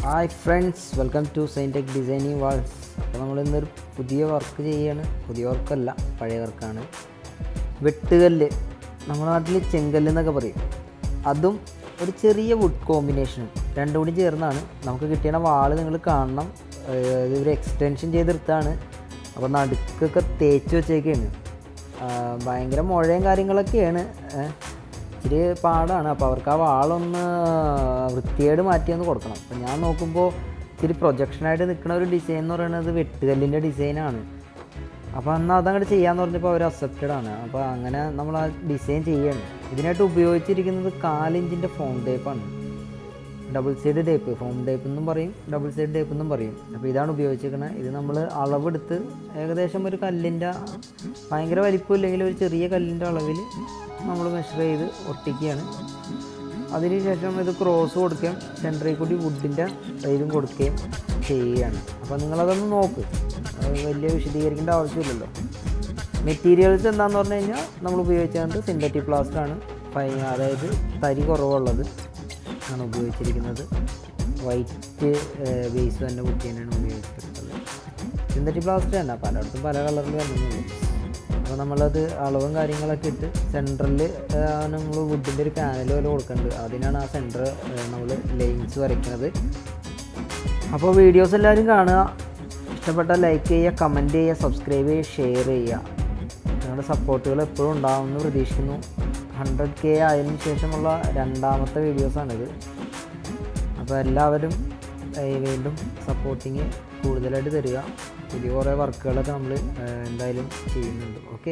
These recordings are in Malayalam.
hi friends welcome to Signtech designing walls അപ്പോൾ നമ്മളിന്നൊരു പുതിയ വർക്ക് ചെയ്യാണ് പുതിയ വർക്കല്ല പഴയ വർക്കാണ് വെട്ടുകല്ല് നമ്മുടെ നാട്ടിൽ ചെങ്കല്ല് എന്നൊക്കെ പറയും അതും ഒരു ചെറിയ വുഡ് കോമ്പിനേഷനും രണ്ടും കൂടി ചേർന്നാണ് നമുക്ക് കിട്ടിയ വാള് നിങ്ങൾ കാണണം ഏഹ് ഇത് ഒരു എക്സ്റ്റൻഷൻ ചെയ്തെടുത്താണ് അപ്പോൾ നടുക്കൊക്കെ തേച്ച് വെച്ചേക്കാണ് ആഹ് ഭയങ്കര മുഴയും കാര്യങ്ങളൊക്കെയാണ് ഏഹ് ഇച്ചിരി പാടാണ് അപ്പോൾ അവർക്ക് ആ വാളൊന്ന് വൃത്തിയേട് മാറ്റിയൊന്ന് കൊടുക്കണം അപ്പോൾ ഞാൻ നോക്കുമ്പോൾ ഇച്ചിരി പ്രൊജക്ഷനായിട്ട് നിൽക്കുന്ന ഒരു ഡിസൈൻ എന്ന് പറയുന്നത് വെട്ടുകല്ലിൻ്റെ ഡിസൈനാണ് അപ്പോൾ അന്ന് അതങ്ങോട്ട് ചെയ്യാന്ന് പറഞ്ഞപ്പോൾ അവർ അക്സെപ്റ്റഡ് ആണ് അപ്പോൾ അങ്ങനെ നമ്മൾ ആ ഡിസൈൻ ചെയ്യാണ് ഇതിനായിട്ട് ഉപയോഗിച്ചിരിക്കുന്നത് കാലിഞ്ചിൻ്റെ ഫോം ടേപ്പാണ് double side tape foam tape എന്നും പറയും ഡബിൾ സൈഡ് ടേപ്പ് എന്നും പറയും അപ്പോൾ ഇതാണ് ഉപയോഗിച്ചിരിക്കുന്നത് ഇത് നമ്മൾ അളവെടുത്ത് ഏകദേശം ഒരു കല്ലിൻ്റെ ഭയങ്കര വലിപ്പമില്ലെങ്കിൽ ഒരു ചെറിയ കല്ലിൻ്റെ അളവിൽ നമ്മൾ മെഷർ ചെയ്ത് ഒട്ടിക്കുകയാണ് അതിനുശേഷം ഇത് ക്രോസ് കൊടുക്കുകയും സെൻറ്ററിൽ കൂടി വുഡിൻ്റെ സൈഡും കൊടുക്കുകയും ചെയ്യുകയാണ് അപ്പോൾ നിങ്ങളതൊന്ന് നോക്ക് അത് വലിയ വിശദീകരിക്കേണ്ട ആവശ്യമില്ലല്ലോ മെറ്റീരിയൽസ് എന്താണെന്ന് പറഞ്ഞു കഴിഞ്ഞാൽ നമ്മൾ ഉപയോഗിച്ചത് സിന്തറ്റിക് പ്ലാസ്റ്റർ ആണ് ഫൈ അതായത് തരി കുറവുള്ളത് ആണ് ഉപയോഗിച്ചിരിക്കുന്നത് വൈറ്റ് ബേസ് തന്നെ കുട്ടി തന്നെയാണ് ഉപയോഗിച്ചിട്ടുള്ളത് സിന്തറ്റിക് പ്ലാസ്റ്റർ തന്നെ പലയിടത്തും പല കളറിൽ വരുന്നുള്ളൂ അപ്പോൾ നമ്മളത് അളവും കാര്യങ്ങളൊക്കെ ഇട്ട് സെൻറ്ററിൽ നമ്മൾ വുഡിൻ്റെ ഒരു പാനൽ പോലെ കൊടുക്കുന്നുണ്ട് അതിനാണ് ആ സെൻറ്റർ നമ്മൾ ലൈൻസ് വരയ്ക്കുന്നത് അപ്പോൾ വീഡിയോസ് എല്ലാവരും കാണുക ഇഷ്ടപ്പെട്ടാൽ ലൈക്ക് ചെയ്യുക കമൻറ്റ് ചെയ്യുക സബ്സ്ക്രൈബ് ചെയ്യുക ഷെയർ ചെയ്യുക നിങ്ങളുടെ സപ്പോർട്ടുകൾ എപ്പോഴും ഉണ്ടാകുമെന്ന് പ്രതീക്ഷിക്കുന്നു ഹൺഡ്രഡ് കെ ആയതിനു ശേഷമുള്ള രണ്ടാമത്തെ വീഡിയോസാണിത് അപ്പോൾ എല്ലാവരും ഏഹ്, വീണ്ടും സപ്പോർട്ടിങ് കൂടുതലായിട്ട് തരിക പുതിയ കുറേ വർക്കുകളൊക്കെ നമ്മൾ എന്തായാലും ചെയ്യുന്നുണ്ട് ഓക്കെ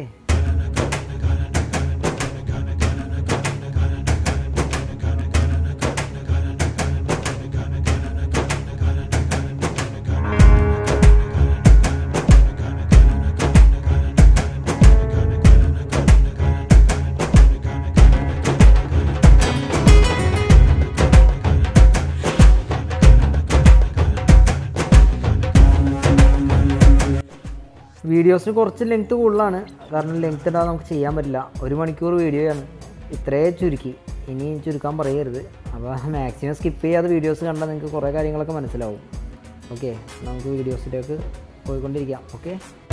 വീഡിയോസിന് കുറച്ച് ലെങ്ത് കൂടുതലാണ് കാരണം ലെങ്ത് ഇടാതെ നമുക്ക് ചെയ്യാൻ പറ്റില്ല ഒരു മണിക്കൂർ വീഡിയോയാണ് ഇത്രേ ചുരുക്കി ഇനി ചുരുക്കാൻ പറയരുത് അപ്പോൾ മാക്സിമം സ്കിപ്പ് ചെയ്യാതെ വീഡിയോസ് കണ്ടാൽ നിങ്ങൾക്ക് കുറേ കാര്യങ്ങളൊക്കെ മനസ്സിലാവും ഓക്കെ നമുക്ക് വീഡിയോസിലേക്ക് പോയിക്കൊണ്ടിരിക്കാം ഓക്കെ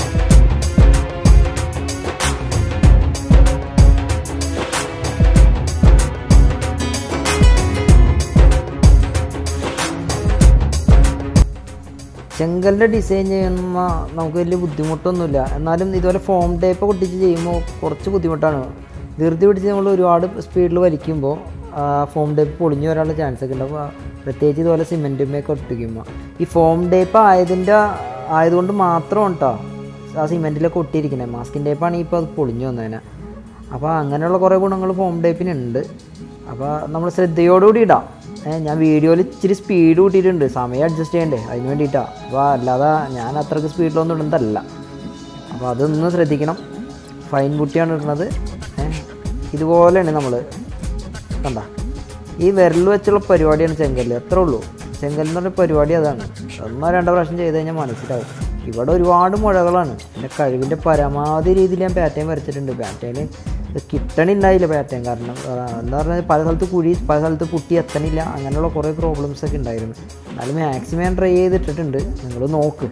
ചെങ്കലിൻ്റെ ഡിസൈൻ ചെയ്യുന്ന നമുക്ക് വലിയ ബുദ്ധിമുട്ടൊന്നുമില്ല എന്നാലും ഇതുപോലെ ഫോം ടേപ്പ് ഒട്ടിച്ച് ചെയ്യുമ്പോൾ കുറച്ച് ബുദ്ധിമുട്ടാണ് ധൃതി പിടിച്ച് നമ്മൾ ഒരുപാട് സ്പീഡിൽ വലിക്കുമ്പോൾ ഫോം ടേപ്പ് പൊളിഞ്ഞു വരാനുള്ള ചാൻസ് ഒക്കെ ഉണ്ട് അപ്പോൾ പ്രത്യേകിച്ച് ഇതുപോലെ സിമെൻറ്റുമൊക്കെ ഒട്ടിക്കുമ്പോൾ ഈ ഫോം ടേപ്പ് ആയതിൻ്റെ ആയതുകൊണ്ട് മാത്രം കേട്ടോ ആ സിമെൻറ്റിലൊക്കെ ഒട്ടിയിരിക്കുന്നത് മാസ്കിൻ ടേപ്പാണെങ്കിൽ ഇപ്പോൾ അത് പൊളിഞ്ഞു വന്നതിനെ അപ്പോൾ അങ്ങനെയുള്ള കുറേ ഗുണങ്ങൾ ഫോം ടേപ്പിനുണ്ട് അപ്പോൾ നമ്മൾ ശ്രദ്ധയോടുകൂടി ഇടാം ഏ, ഞാൻ വീഡിയോയിൽ ഇച്ചിരി സ്പീഡ് കൂട്ടിയിട്ടുണ്ട് സമയം അഡ്ജസ്റ്റ് ചെയ്യണ്ടേ അതിന് വേണ്ടിയിട്ടാണ് അപ്പോൾ അല്ലാതെ ഞാൻ അത്രയ്ക്ക് സ്പീഡിലൊന്നും ഇടുന്നതല്ല അപ്പോൾ അതൊന്ന് ശ്രദ്ധിക്കണം ഫൈൻ കുട്ടിയാണ് ഇടുന്നത് ഏ, ഇതുപോലെയാണ് നമ്മൾ കണ്ട ഈ വിരൽ വെച്ചുള്ള പരിപാടിയാണ് ചെങ്കല്ല് അത്രേ ഉള്ളൂ ചെങ്കല്ല് എന്ന് പറഞ്ഞ പരിപാടി അതാണ് ഒന്നോ രണ്ടോ പ്രാവശ്യം ചെയ്ത് കഴിഞ്ഞാൽ മനസ്സിലാവും ഇവിടെ ഒരുപാട് മുഴകളാണ് എൻ്റെ കഴിവിൻ്റെ പരമാവധി രീതിയിൽ ഞാൻ പാറ്റേൺ വരച്ചിട്ടുണ്ട് പാറ്റേൺ കിട്ടണില്ലായില്ല പാറ്റേൺ കാരണം ആ, എന്താ പറഞ്ഞാൽ പല സ്ഥലത്ത് കുഴി പല സ്ഥലത്ത് പുട്ടി എത്തണില്ല അങ്ങനെയുള്ള കുറേ പ്രോബ്ലംസ് ഒക്കെ ഉണ്ടായിരുന്നു എന്നാലും മാക്സിമം ഞാൻ ട്രൈ ചെയ്തിട്ടിട്ടുണ്ട് നിങ്ങൾ നോക്ക്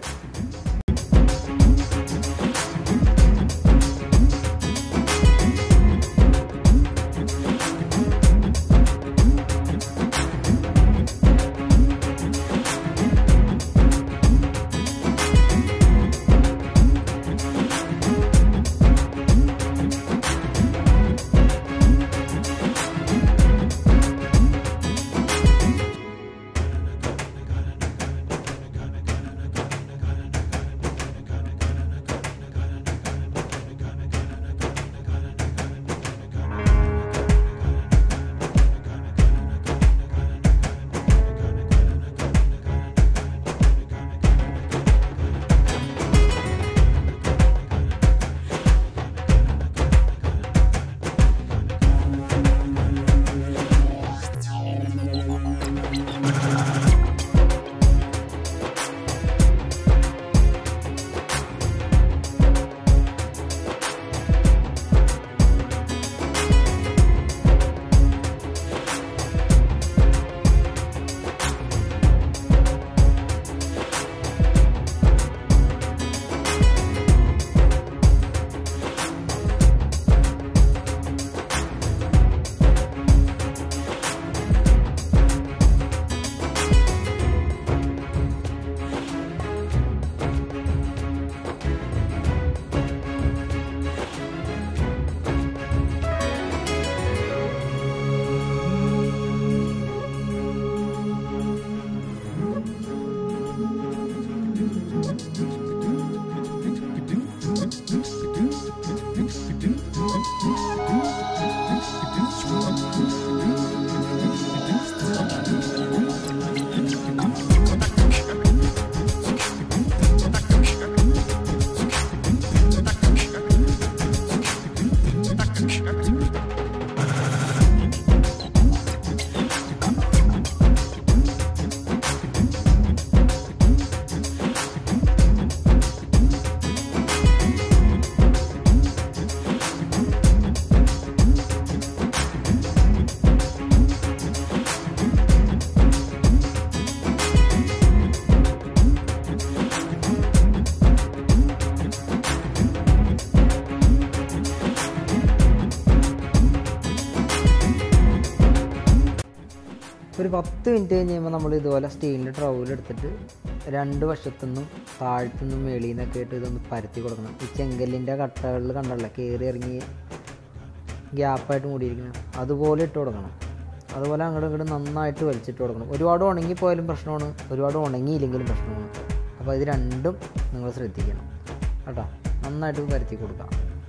പത്ത് മിനിറ്റ് കഴിഞ്ഞ് കഴിയുമ്പോൾ നമ്മൾ ഇതുപോലെ സ്റ്റീലിൻ്റെ ട്രൗവിൽ എടുത്തിട്ട് രണ്ട് വശത്തുനിന്നും താഴത്തുനിന്നും മേളിൽ നിന്നൊക്കെ ആയിട്ട് ഇതൊന്ന് പരത്തി കൊടുക്കണം ഈ ചെങ്കല്ലിൻ്റെ കട്ടകളിൽ കണ്ടല്ലേ കയറി ഇറങ്ങി ഗ്യാപ്പായിട്ട് മൂടിയിരിക്കണം അതുപോലെ ഇട്ട് കൊടുക്കണം അതുപോലെ അങ്ങോട്ടും ഇങ്ങോട്ടും നന്നായിട്ട് വലിച്ചിട്ട് കൊടുക്കണം ഒരുപാട് ഉണങ്ങിപ്പോയാലും പ്രശ്നമാണ് ഒരുപാട് ഉണങ്ങിയില്ലെങ്കിലും പ്രശ്നമാണ് അപ്പോൾ ഇത് രണ്ടും നിങ്ങൾ ശ്രദ്ധിക്കണം കേട്ടോ നന്നായിട്ട് പരത്തി കൊടുക്കാം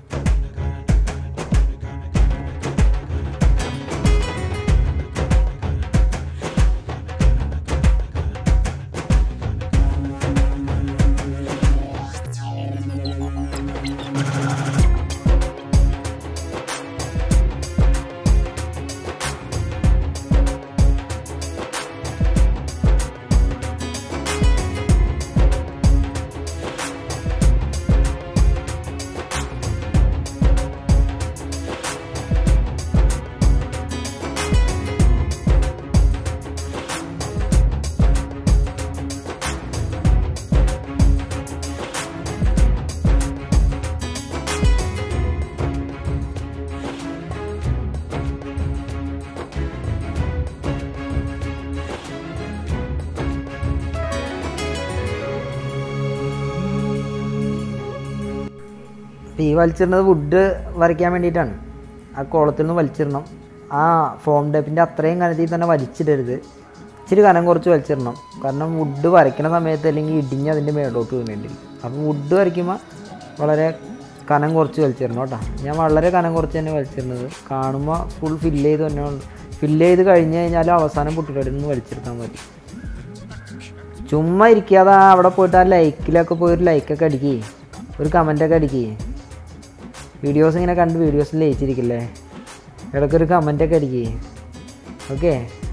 അപ്പോൾ ഈ വലിച്ചിടുന്നത് വുഡ് വരയ്ക്കാൻ വേണ്ടിയിട്ടാണ് ആ കോളത്തിൽ നിന്ന് വലിച്ചിടണം ആ ഫോം ടേപ്പിൻ്റെ അത്രയും കനത്തിൽ തന്നെ വലിച്ചിടരുത് ഇച്ചിരി കനം കുറച്ച് വലിച്ചിടണം കാരണം വുഡ് വരയ്ക്കുന്ന സമയത്ത് അല്ലെങ്കിൽ ഇടിഞ്ഞ് അതിൻ്റെ മേലോട്ട് വീണിട്ടുണ്ട് അപ്പോൾ വുഡ് വരയ്ക്കുമ്പോൾ വളരെ കനം കുറച്ച് വലിച്ചിടണം കേട്ടോ ഞാൻ വളരെ കനം കുറച്ച് തന്നെ വലിച്ചിരുന്നത് കാണുമ്പോൾ ഫുൾ ഫില്ല് ചെയ്ത് തന്നെ ഫില്ല് ചെയ്ത് കഴിഞ്ഞ് കഴിഞ്ഞാൽ അവസാനം പുട്ടിക്കടിയിൽ നിന്ന് വലിച്ചെടുത്താൽ മതി ചുമ്മാ ഇരിക്കാതെ ആ അവിടെ പോയിട്ട് ആ ലൈക്കിലൊക്കെ പോയി ഒരു ലൈക്കൊക്കെ അടിക്കേ ഒരു കമൻറ്റൊക്കെ അടിക്കേ വീഡിയോസ് ഇങ്ങനെ കണ്ട് വീഡിയോസ് ലയിച്ചിരിക്കില്ലേ ഇടയ്ക്കൊരു കമൻറ്റൊക്കെ അടിക്കേ ഓക്കെ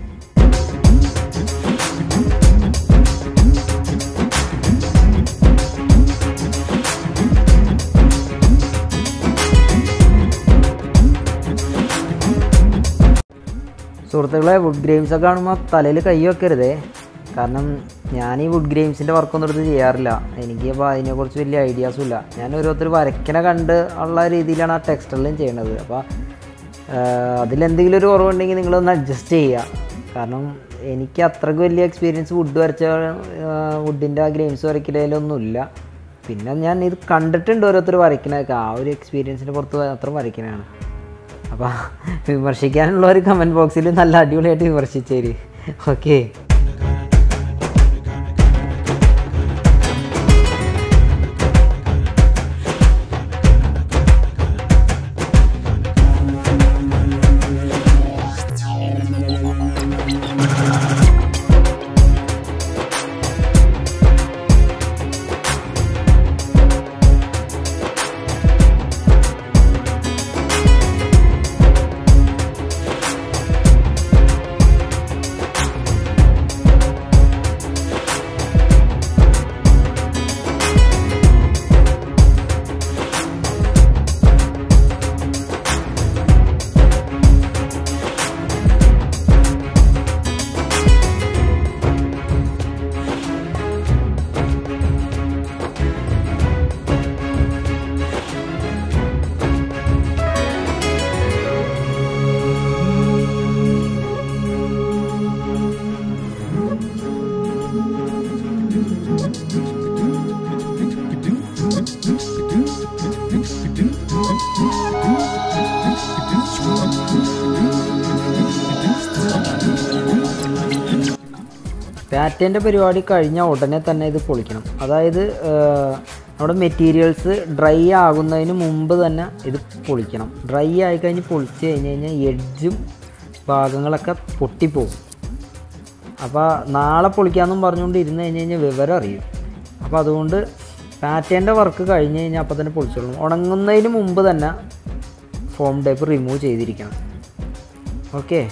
സുഹൃത്തുക്കളെ വുഡ് ഗ്രെയിംസ് ഒക്കെ കാണുമ്പോൾ തലയിൽ കൈ വെക്കരുതേ കാരണം ഞാൻ ഈ വുഡ് ഗ്രെയിംസിൻ്റെ വർക്കൊന്നും എടുത്ത് ചെയ്യാറില്ല എനിക്ക് അപ്പോൾ അതിനെക്കുറിച്ച് വലിയ ഐഡിയാസും ഇല്ല ഞാൻ ഓരോരുത്തർ വരയ്ക്കണ കണ്ട് ഉള്ള രീതിയിലാണ് ആ ടെക്സ്റ്ററിലും ചെയ്യണത് അപ്പോൾ അതിലെന്തെങ്കിലും ഒരു കുറവുണ്ടെങ്കിൽ നിങ്ങളൊന്ന് അഡ്ജസ്റ്റ് ചെയ്യുക കാരണം എനിക്ക് അത്രയ്ക്ക് വലിയ എക്സ്പീരിയൻസ് വുഡ് വരച്ച വുഡിൻ്റെ ആ ഗ്രെയിംസ് വരയ്ക്കലൊന്നുമില്ല പിന്നെ ഞാൻ ഇത് കണ്ടിട്ടുണ്ട് ഓരോരുത്തർ വരയ്ക്കണതൊക്കെ ആ ഒരു എക്സ്പീരിയൻസിൻ്റെ പുറത്ത് മാത്രം വരയ്ക്കണതാണ് അപ്പോൾ വിമർശിക്കാനുള്ള ഒരു കമൻറ്റ് ബോക്സിൽ നല്ല അടിപൊളിയായിട്ട് വിമർശിച്ചേര് ഓക്കെ പാറ്റേൻ്റെ പരിപാടി കഴിഞ്ഞാൽ ഉടനെ തന്നെ ഇത് പൊളിക്കണം അതായത് ഏഹ്, നമ്മുടെ മെറ്റീരിയൽസ് ഡ്രൈ ആകുന്നതിന് മുമ്പ് തന്നെ ഇത് പൊളിക്കണം ഡ്രൈ ആയി കഴിഞ്ഞ് പൊളിച്ച് കഴിഞ്ഞ് കഴിഞ്ഞാൽ എഡ്ജും ഭാഗങ്ങളൊക്കെ പൊട്ടിപ്പോകും അപ്പോൾ നാളെ പൊളിക്കാമെന്നും പറഞ്ഞുകൊണ്ട് ഇരുന്ന് കഴിഞ്ഞ് കഴിഞ്ഞാൽ വിവരം അറിയും അപ്പോൾ അതുകൊണ്ട് പാറ്റേൻ്റെ വർക്ക് കഴിഞ്ഞ് കഴിഞ്ഞാൽ അപ്പോൾ തന്നെ പൊളിച്ചോളും ഉണങ്ങുന്നതിന് മുമ്പ് തന്നെ ഫോം ടൈപ്പ് റിമൂവ് ചെയ്തിരിക്കണം ഓക്കെ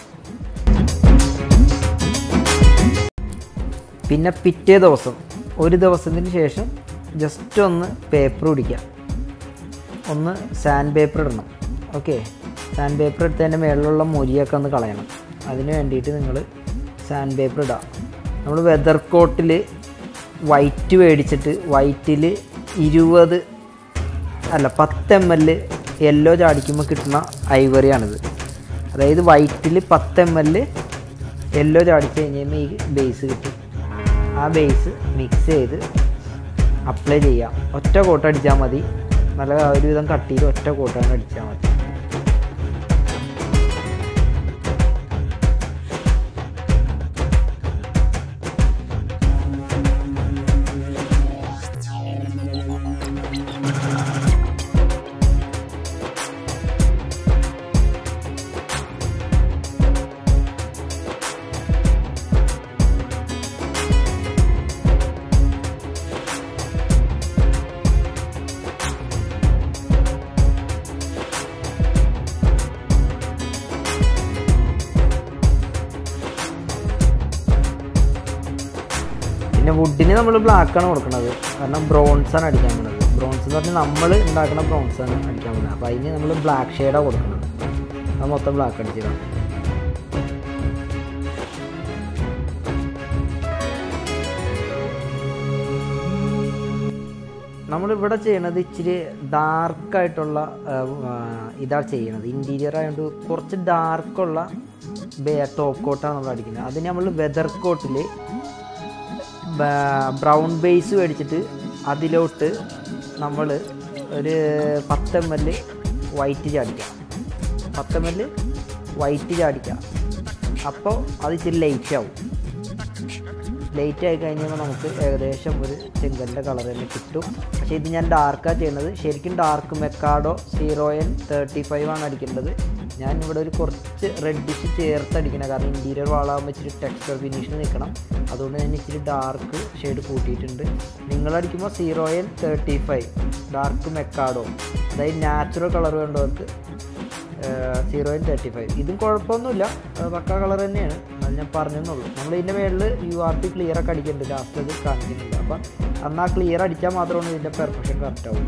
പിന്നെ പിറ്റേ ദിവസം ഒരു ദിവസത്തിന് ശേഷം ജസ്റ്റ് ഒന്ന് പേപ്പർ പിടിക്കുക ഒന്ന് സാൻഡ് പേപ്പർ ഇടണം ഓക്കെ സാൻഡ് പേപ്പർ എടുത്തതിൻ്റെ മുകളിലുള്ള മൊരിയൊക്കെ ഒന്ന് കളയണം അതിന് വേണ്ടിയിട്ട് നിങ്ങൾ സാൻഡ് പേപ്പർ ഇടുക നമ്മൾ വെതർ കോട്ടിൽ വൈറ്റ് മേടിച്ചിട്ട് വൈറ്റിൽ ഇരുപത് അല്ല പത്ത് എം എൽ യെല്ലോ ചാടിക്കുമ്പോൾ കിട്ടുന്ന ഐവറിയാണിത് അതായത് വൈറ്റിൽ പത്ത് എം എൽ യെല്ലോ ചാടിച്ച് കഴിഞ്ഞ് കഴിയുമ്പോൾ ഈ ബേസ് കിട്ടും ആ ബേസ് മിക്സ് ചെയ്ത് അപ്ലൈ ചെയ്യാം ഒറ്റ കോട്ട് അടിച്ചാൽ മതി നല്ല ഒരുവിധം കട്ടിയിൽ ഒറ്റ കോട്ടാണ് അടിച്ചാൽ മതി പിന്നെ വുഡിന് നമ്മൾ ബ്ലാക്കാണ് കൊടുക്കുന്നത് കാരണം ബ്രോൺസ് ആണ് അടിക്കാൻ പോകുന്നത് ബ്രോൺസ് എന്ന് പറഞ്ഞാൽ നമ്മൾ ഉണ്ടാക്കുന്ന ബ്രോൺസ് ആണ് അടിക്കാൻ പോകുന്നത് അപ്പോൾ അതിന് നമ്മൾ ബ്ലാക്ക് ഷെയ്ഡാണ് കൊടുക്കുന്നത് അത് മൊത്തം ബ്ലാക്ക് അടിച്ചതാണ് നമ്മളിവിടെ ചെയ്യണത് ഇച്ചിരി ഡാർക്കായിട്ടുള്ള ഇതാണ് ചെയ്യണത് ഇൻറ്റീരിയർ ആയതുകൊണ്ട് കുറച്ച് ഡാർക്കുള്ള ടോപ്പ് കോട്ടാണ് നമ്മൾ അടിക്കുന്നത് അതിന് നമ്മൾ വെതർ കോട്ടിൽ ബ്രൗൺ ബേസ് മേടിച്ചിട്ട് അതിലോട്ട് നമ്മൾ ഒരു പത്ത് എം എൽ വൈറ്റ് ചാടിക്കുക പത്ത് എം എൽ വൈറ്റ് ചാടിക്കുക അപ്പോൾ അത് ഇച്ചിരി ലൈറ്റ് ആവും ലൈറ്റ് ആയി കഴിഞ്ഞാൽ നമുക്ക് ഏകദേശം ഒരു ചെങ്കലിൻ്റെ കളർ തന്നെ കിട്ടും പക്ഷേ ഇത് ഞാൻ ഡാർക്കാണ് ചെയ്യുന്നത് ശരിക്കും ഡാർക്ക് മെക്കാഡോ സീറോ എൻ തേർട്ടി ഫൈവ് ആണ് അടിക്കേണ്ടത് ഞാൻ ഇവിടെ ഒരു കുറച്ച് റെഡിഷ് ചേർത്ത് അടിക്കണം കാരണം ഇൻറ്റീരിയർ വാളാകുമ്പോൾ ഇച്ചിരി ടെക്സ്റ്റർ ഫിനിഷിൽ നിൽക്കണം അതുകൊണ്ട് ഞാൻ ഇച്ചിരി ഡാർക്ക് ഷെയ്ഡ് കൂട്ടിയിട്ടുണ്ട് നിങ്ങളടിക്കുമ്പോൾ zero N thirty five dark മെക്കാഡോ അതായത് നാച്ചുറൽ കളർ വേണ്ടവർക്ക് സീറോ എൻ തേർട്ടി ഫൈവ് ഇതും കുഴപ്പമൊന്നുമില്ല അത് പക്ക കളർ തന്നെയാണ് അത് ഞാൻ പറഞ്ഞെന്നുള്ളൂ നമ്മൾ ഇതിൻ്റെ മേളിൽ യു ആർ പി ക്ലിയർ ഒക്കെ അടിക്കുന്നുണ്ട് ലാസ്റ്റ് അത് കാണിക്കുന്നില്ല അപ്പം അന്ന് ആ ക്ലിയർ അടിച്ചാൽ മാത്രമാണ് ഇതിൻ്റെ പെർഫെക്ഷൻ കറക്റ്റ് ആവുള്ളൂ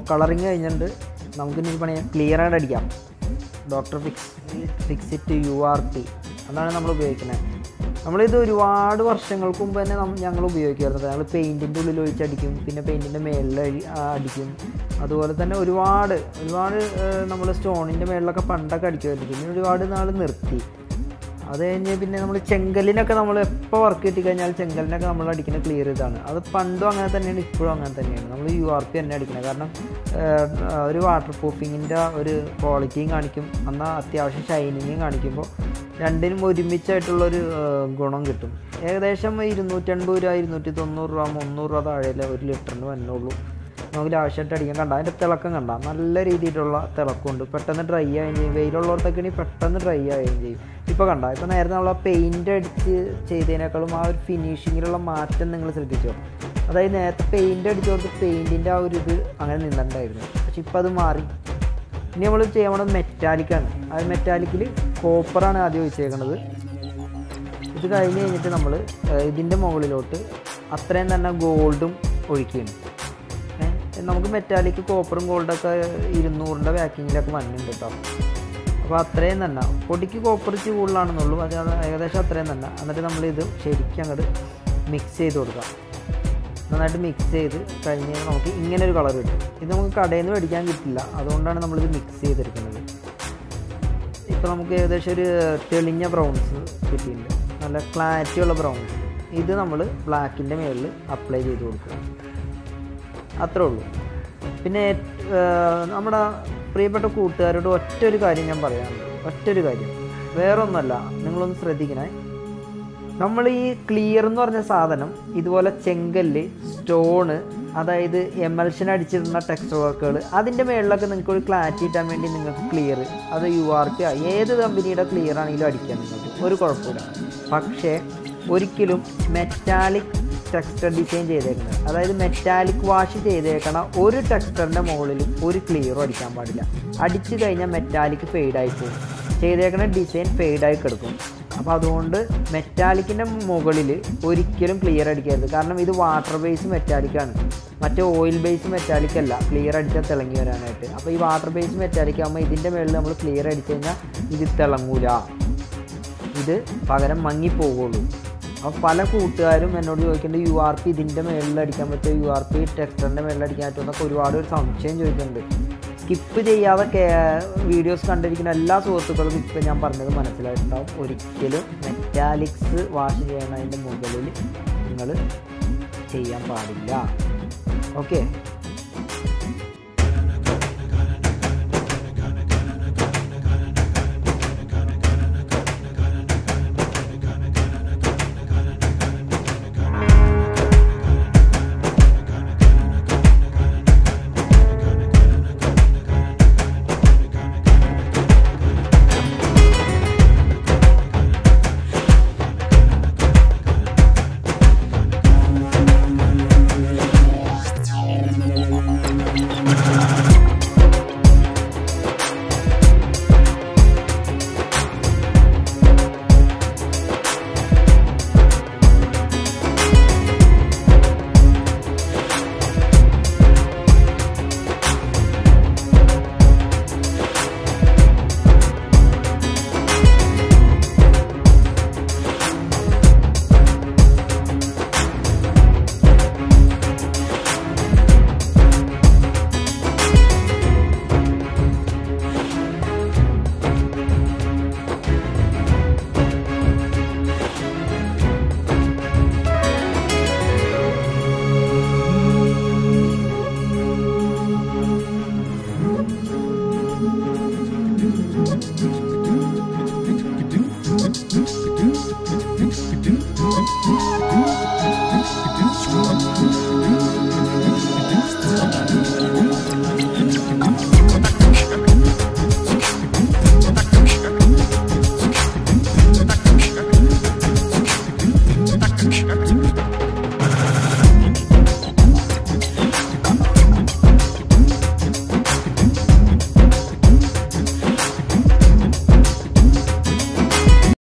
കളറിങ് കഴിഞ്ഞിട്ടുണ്ട് നമുക്ക് ഇനി പണിയാം ക്ലിയർ ആയിട്ട് അടിക്കാം doctor fix fix it U R T അതാണ് നമ്മൾ ഉപയോഗിക്കുന്നത് നമ്മളിത് ഒരുപാട് വർഷങ്ങൾക്ക് മുമ്പ് തന്നെ നമ്മ ഞങ്ങൾ ഉപയോഗിക്കുമായിരുന്നു ഞങ്ങൾ പെയിൻറ്റിൻ്റെ ഉള്ളിൽ ഒഴിച്ചടിക്കും പിന്നെ പെയിൻറ്റിൻ്റെ മേളിൽ അടി- ആ, അടിക്കും അതുപോലെ തന്നെ ഒരുപാട് ഒരുപാട് നമ്മൾ സ്റ്റോണിൻ്റെ മേളിലൊക്കെ പണ്ടൊക്കെ അടിക്കുമായിരുന്നു പിന്നെ ഒരുപാട് നാൾ നിർത്തി അത് കഴിഞ്ഞ് പിന്നെ നമ്മൾ ചെങ്കലിനൊക്കെ നമ്മൾ എപ്പോൾ വർക്ക് കിട്ടിക്കഴിഞ്ഞാൽ ചെങ്കലിനൊക്കെ നമ്മൾ അടിക്കുന്ന ക്ലിയർ ഇതാണ് അത് പണ്ടും അങ്ങനെ തന്നെയാണ് ഇപ്പോഴും അങ്ങനെ തന്നെയാണ് നമ്മൾ യു ആർ പി തന്നെ അടിക്കുന്നത് കാരണം ഏഹ്, ഒരു വാട്ടർ പ്രൂഫിങ്ങിൻ്റെ ഒരു ക്വാളിറ്റിയും കാണിക്കും എന്നാൽ അത്യാവശ്യം ഷൈനിങ്ങും കാണിക്കുമ്പോൾ രണ്ടിനും ഒരുമിച്ചായിട്ടുള്ളൊരു ഏഹ്, ഗുണം കിട്ടും ഏകദേശം ഇരുന്നൂറ്റൻപത് രൂപ ഇരുന്നൂറ്റി തൊണ്ണൂറ് രൂപ മുന്നൂറ് രൂപ താഴെയല്ലേ ഒരു ലിറ്ററിന് വന്നുള്ളൂ നമുക്ക് ലാവശ്യമായിട്ട് അടിക്കാൻ കണ്ട അതിൻ്റെ തിളക്കം കണ്ട നല്ല രീതിയിലുള്ള തിളക്കമുണ്ട് പെട്ടെന്ന് ഡ്രൈ ആവുകയും ചെയ്യും വെയിലുള്ളവർക്കൊക്കെ പെട്ടെന്ന് ഡ്രൈ ആവുകയും ചെയ്യും ഇപ്പോൾ കണ്ട ഇപ്പോൾ നേരത്തെ നമ്മൾ പെയിൻ്റ് അടിച്ച് ചെയ്തതിനേക്കാളും ആ ഒരു ഫിനിഷിങ്ങിലുള്ള മാറ്റം നിങ്ങൾ ശ്രദ്ധിച്ചോ അതായത് നേരത്തെ പെയിൻ്റ് അടിച്ചോർക്ക് പെയിൻറ്റിൻ്റെ ആ ഒരു ഇത് അങ്ങനെ നിന്നിട്ടുണ്ടായിരുന്നു പക്ഷെ ഇപ്പോൾ അത് മാറി ഇനി നമ്മൾ ചെയ്യാൻ പോണത് മെറ്റാലിക്കാണ് അത് മെറ്റാലിക്കിൽ കോപ്പറാണ് ആദ്യം ഒഴിച്ചേക്കണത് ഇത് കഴിഞ്ഞ് കഴിഞ്ഞിട്ട് നമ്മൾ ഇതിൻ്റെ മുകളിലോട്ട് അത്രയും തന്നെ ഗോൾഡും ഒഴിക്കുകയാണ് ഏ, നമുക്ക് മെറ്റാലിക് കോപ്പറും ഗോൾഡൊക്കെ ഇരുന്നൂറിൻ്റെ പാക്കിങ്ങിലൊക്കെ വന്നിട്ടുണ്ട് കേട്ടോ അപ്പോൾ അത്രയും തന്നെ പൊടിക്ക് കോപ്പർ ഇച്ചിരി കൂടുതലാണെന്നുള്ളൂ അത് അത് ഏകദേശം അത്രയും തന്നെ എന്നിട്ട് നമ്മളിത് ശരിക്കും അങ്ങോട്ട് മിക്സ് ചെയ്ത് കൊടുക്കാം നന്നായിട്ട് മിക്സ് ചെയ്ത് കഴിഞ്ഞ് കഴിഞ്ഞാൽ നമുക്ക് ഇങ്ങനെ ഒരു കളർ കിട്ടും ഇത് നമുക്ക് കടയിൽ നിന്ന് മേടിക്കാൻ കിട്ടില്ല അതുകൊണ്ടാണ് നമ്മളിത് മിക്സ് ചെയ്തെടുക്കുന്നത് ഇപ്പോൾ നമുക്ക് ഏകദേശം ഒരു തെളിഞ്ഞ ബ്രൗൺസ് കിട്ടിയിട്ടുണ്ട് നല്ല ക്ലാരിറ്റി ഉള്ള ബ്രൗൺസ് ഇത് നമ്മൾ ബ്ലാക്കിൻ്റെ മുകളിൽ അപ്ലൈ ചെയ്ത് കൊടുക്കുക അത്രേ ഉള്ളൂ പിന്നെ ഏഹ്, നമ്മുടെ പ്രിയപ്പെട്ട കൂട്ടുകാരോട് ഒറ്റ ഒരു കാര്യം ഞാൻ പറയാനുണ്ട് ഒറ്റ ഒരു കാര്യം വേറൊന്നുമല്ല നിങ്ങളൊന്ന് ശ്രദ്ധിക്കണേ നമ്മൾ ഈ ക്ലിയർ എന്ന് പറഞ്ഞ സാധനം ഇതുപോലെ ചെങ്കല്ല് സ്റ്റോണ് അതായത് എമൽഷൻ അടിച്ചിരുന്ന ടെക്സ്റ്റ് വർക്കുകൾ അതിൻ്റെ മേളിലൊക്കെ നിങ്ങൾക്ക് ഒരു ക്ലാരിറ്റി കിട്ടാൻ വേണ്ടി നിങ്ങൾക്ക് ക്ലിയർ അത് യു ആർ പി ഏത് കമ്പനിയുടെ ക്ലിയർ ആണെങ്കിലും അടിക്കാം നിങ്ങൾക്ക് ഒരു കുഴപ്പമില്ല പക്ഷേ ഒരിക്കലും മെറ്റാലിക് ടെക്സ്റ്റർ ഡിസൈൻ ചെയ്തേക്കുന്നത് അതായത് മെറ്റാലിക് വാഷ് ചെയ്തേക്കണ ഒരു ടെക്സ്റ്ററിൻ്റെ മുകളിലും ഒരു ക്ലിയറും അടിക്കാൻ പാടില്ല അടിച്ചു കഴിഞ്ഞാൽ മെറ്റാലിക് ഫെയ്ഡായി പോകും ചെയ്തേക്കണ ഡിസൈൻ ഫെയ്ഡായി കിടക്കും അപ്പോൾ അതുകൊണ്ട് മെറ്റാലിക്കിൻ്റെ മുകളിൽ ഒരിക്കലും ക്ലിയർ അടിക്കരുത് കാരണം ഇത് വാട്ടർ ബേസ് മെറ്റാലിക്കാണ് മറ്റേ ഓയിൽ ബേസ് മെറ്റാലിക് അല്ല ക്ലിയർ അടിച്ചാൽ തിളങ്ങി വരാനായിട്ട് അപ്പോൾ ഈ വാട്ടർ ബേസ് മെറ്റാലിക് ആകുമ്പോൾ ഇതിൻ്റെ മുകളിൽ നമ്മൾ ക്ലിയർ അടിച്ചു കഴിഞ്ഞാൽ ഇത് തിളങ്ങൂല ഇത് പകരം മങ്ങിപ്പോകുള്ളൂ അപ്പോൾ പല കൂട്ടുകാരും എന്നോട് ചോദിക്കുന്നുണ്ട് യു ആർ പി ഇതിൻ്റെ മേളിൽ അടിക്കാൻ പറ്റുമോ യു ആർ പി ടെക്സ്റ്ററിൻ്റെ മേളിൽ അടിക്കാൻ പറ്റുമോ എന്നൊക്കെ ഒരുപാട് ഒരു സംശയം ചോദിക്കുന്നുണ്ട് സ്കിപ്പ് ചെയ്യാതെ വീഡിയോസ് കണ്ടിരിക്കുന്ന എല്ലാ സുഹൃത്തുക്കളും ഇപ്പം ഞാൻ പറഞ്ഞത് മനസ്സിലായിട്ടുണ്ടാവും ഒരിക്കലും മെറ്റാലിക്സ് വാഷ് ചെയ്യണതിൻ്റെ മുകളിൽ നിങ്ങൾ ചെയ്യാൻ പാടില്ല ഓക്കെ